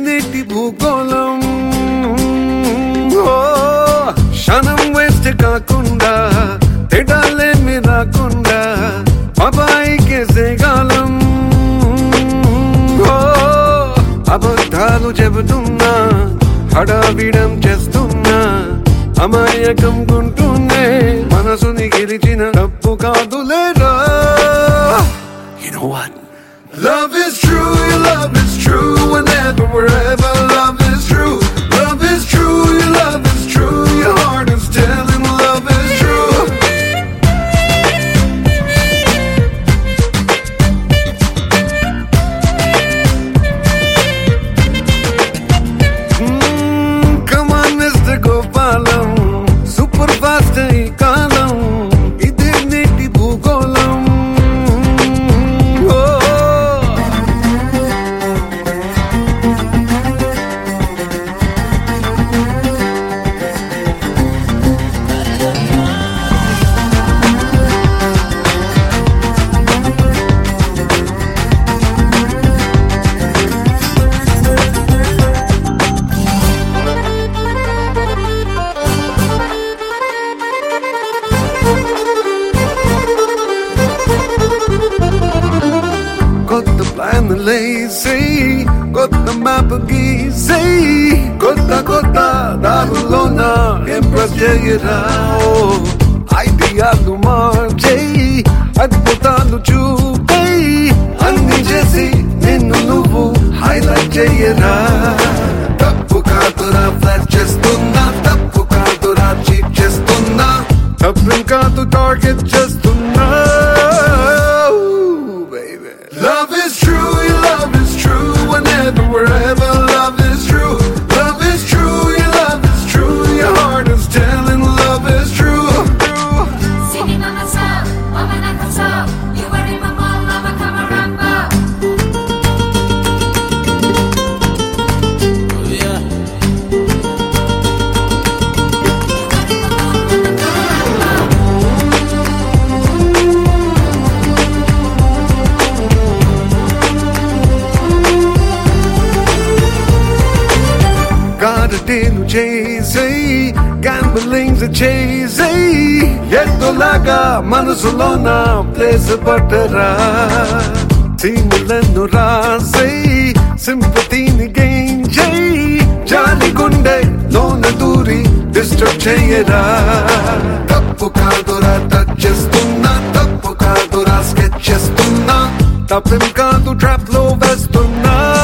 నేటి భూగోళం ఓ క్షణం వేస్ట్ కాకుండా తెడాలేమి రాకుండా బాబాయికే సేగాలం ఓ అబద్ధాలు చెబుతున్నా హడావిడం చేస్తున్నా అమాయకం గుంటూనే మనసుని గెలిచిన తప్పు కాదులేరా You know what? Love is true, your love is true, whenever, wherever, love is true. Love is true, your love is true, your heart is telling love is true. Mm, come on, Mr. Gopalam, super fast ఈ కాలం ఇదే నేటి భూగోళం ఓ కొత్త plan లేసి కొత్త map గీసి కొత్త కొత్త దారులోన ఇంప్రెస్ చేయరా ఐడియాలు మార్చేయి అద్భుతాలు చూపేయి అన్ని చేసి నిన్ను నువ్వు హైలైట్ చేయరా తప్పు కాదురా ఫ్లాట్ చేస్తున్నా తప్పు కాదురా చీట్ చేస్తున్నా తప్పు కాదు టార్గెట్ చేస్తున్నా baby. Love is true, your love is true, whenever, wherever, love is true. Love is true, your love is true, your heart is telling love is true. Singing on the top, woman at the top. You were in my mall, I'm a camaramba. గారడీలు చేసేయి గ్యాంబలింగ్స్ చేసేయి ఎద్దులాగా మనసులోన place పట్టరా సీములను రాసేయి సింపతిని gain చేయి జాలి గుండె లోన దూరి disturb చేయరా తప్పు కాదురా టచ్ చేస్తున్నా తప్పు కాదురా స్కెచ్ చేస్తున్నా తప్పేం కాదు ట్రాప్ లో వేస్తున్నా